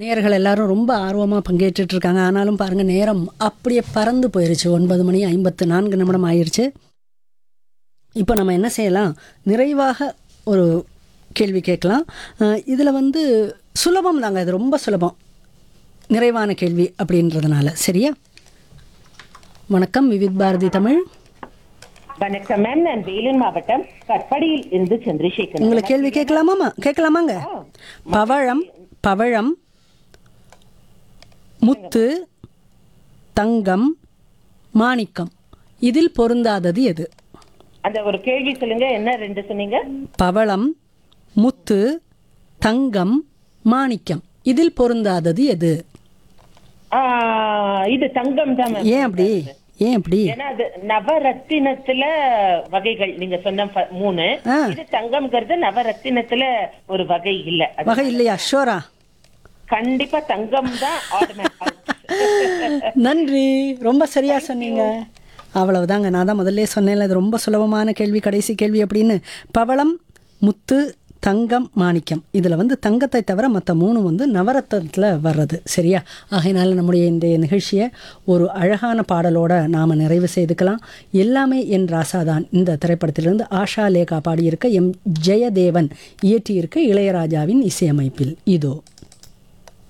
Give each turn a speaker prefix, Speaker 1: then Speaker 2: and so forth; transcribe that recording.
Speaker 1: நேயர்கள் எல்லாரும் ரொம்ப ஆர்வமாக பங்கேற்றுட்டு இருக்காங்க ஆனாலும் பாருங்கள் நேரம் அப்படியே பறந்து போயிருச்சு ஒன்பது மணி ஐம்பத்து நான்கு நிமிடம் ஆயிருச்சு இப்போ நம்ம என்ன செய்யலாம் நிறைவாக ஒரு கேள்வி கேட்கலாம் இதில் வந்து சுலபம் தாங்க இது ரொம்ப சுலபம் நிறைவான கேள்வி அப்படின்றதுனால சரியா வணக்கம் விவித் பாரதி தமிழ்
Speaker 2: வணக்கம் மேம் நான் வேலூர் மாவட்டம் கட்படியில் இருந்து சந்திரசேகர்
Speaker 1: உங்களை கேள்வி கேட்கலாமாமா கேட்கலாமாங்க பவழம் பவழம் முத்து தங்கம் மாணிக்கம் இதில் பொருந்தாதது எது
Speaker 2: அந்த ஒரு கேள்வி சொல்லுங்க என்ன ரெண்டு சொன்னீங்க
Speaker 1: பவளம் முத்து தங்கம் மாணிக்கம் இதில் பொருந்தாதது எது
Speaker 2: ஆ, இது தங்கம் தான் மேம்
Speaker 1: ஏன் அப்படி ஏன் அப்படி
Speaker 2: ஏன்னா அது நவரத்தினத்துல வகைகள் நீங்க சொன்ன ப- மூணு
Speaker 1: ஆ.
Speaker 2: இது தங்கம்ங்கிறது நவரத்தினத்துல ஒரு வகை இல்ல அது
Speaker 1: வகை இல்லையா ஷோரா
Speaker 2: கண்டிப்பா தங்கம் தான்
Speaker 1: நன்றி ரொம்ப சரியா சொன்னீங்க அவ்வளவுதாங்க நான் தான் முதல்ல சொன்னேன்ல இது ரொம்ப சுலபமான கேள்வி கடைசி கேள்வி அப்படின்னு பவளம் முத்து தங்கம் மாணிக்கம் இதில் வந்து தங்கத்தை தவிர மற்ற மூணு வந்து நவரத்தனத்தில் வர்றது சரியா ஆகையினால நம்முடைய இன்றைய நிகழ்ச்சியை ஒரு அழகான பாடலோட நாம் நிறைவு செய்துக்கலாம் எல்லாமே என் ராசாதான் இந்த திரைப்படத்திலிருந்து ஆஷா லேகா பாடியிருக்க எம் ஜெயதேவன் இயற்றியிருக்க இளையராஜாவின் இசையமைப்பில் இதோ